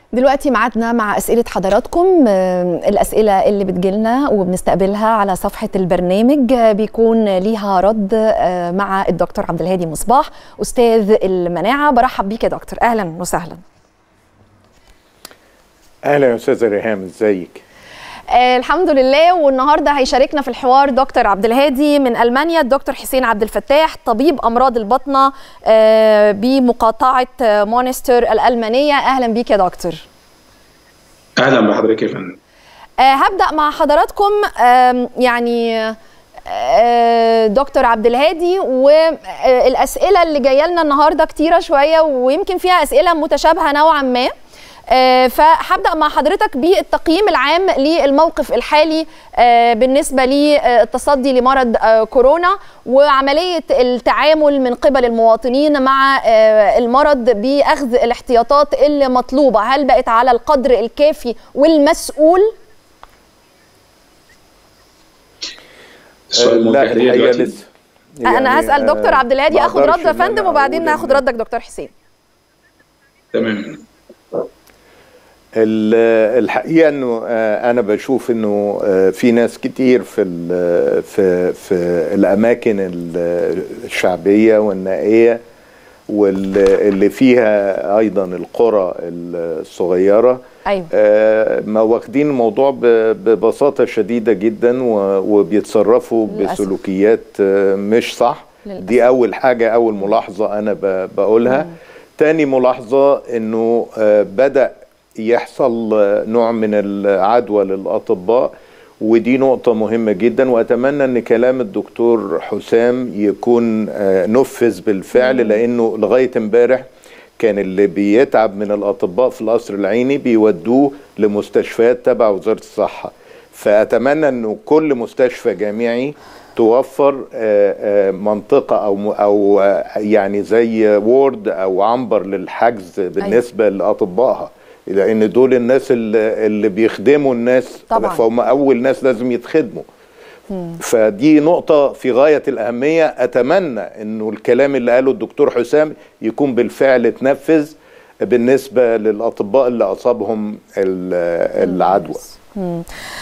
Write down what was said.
دلوقتي ميعادنا مع اسئله حضراتكم آه، الاسئله اللي بتجيلنا وبنستقبلها على صفحه البرنامج آه، بيكون ليها رد آه، مع الدكتور عبد الهادي مصباح استاذ المناعه برحب بيك يا دكتور اهلا وسهلا اهلا يا استاذه ريهام ازيك آه، الحمد لله والنهارده هيشاركنا في الحوار دكتور عبد الهادي من المانيا الدكتور حسين عبد الفتاح طبيب امراض البطنه آه، بمقاطعه آه، مونستر الالمانيه اهلا بيك يا دكتور اهلا بحضرتك يا فندم آه، هبدا مع حضراتكم آم، يعني آه، دكتور عبد الهادي والاسئله اللي جايه لنا النهارده كتيره شويه ويمكن فيها اسئله متشابهه نوعا ما آه، فهبدا مع حضرتك بالتقييم العام للموقف الحالي آه، بالنسبه للتصدي لمرض آه، كورونا وعمليه التعامل من قبل المواطنين مع آه، المرض باخذ الاحتياطات اللي مطلوبه هل بقت على القدر الكافي والمسؤول السؤال لا موجه ليا الحقيقه دلوقتي لسه انا هسال دكتور آه، عبد الهادي ما اخد رد أقدرش يا إن فندم أنا وبعدين أقول هاخد إن- ردك دكتور حسين تمام ال- الحقيقه انه آه، انا بشوف انه آه، في ناس كتير في ال- في في الاماكن ال- الشعبيه والنائيه واللي فيها ايضا القرى الصغيره ايوه آه، ما واخدين الموضوع ب- ببساطه شديده جدا و- وبيتصرفوا للأسف. بسلوكيات آه، مش صح للأسف. دي اول حاجه اول ملاحظه انا ب- بقولها تاني ملاحظه انه آه، بدا يحصل آه، نوع من العدوى للاطباء ودي نقطة مهمة جدا وأتمنى أن كلام الدكتور حسام يكون آه، نفذ بالفعل لأنه لغاية امبارح كان اللي بيتعب من الأطباء في القصر العيني بيودوه لمستشفيات تبع وزارة الصحة فأتمنى أنه كل مستشفى جامعي توفر آه، آه، منطقة أو م- أو آه، يعني زي وورد أو عنبر للحجز بالنسبة لأطبائها لأن دول الناس اللي اللي بيخدموا الناس طبعاً. فهم أول ناس لازم يتخدموا فدي نقطة في غاية الأهمية أتمنى أنه الكلام اللي قاله الدكتور حسام يكون بالفعل اتنفذ بالنسبة للأطباء اللي أصابهم ال- العدوى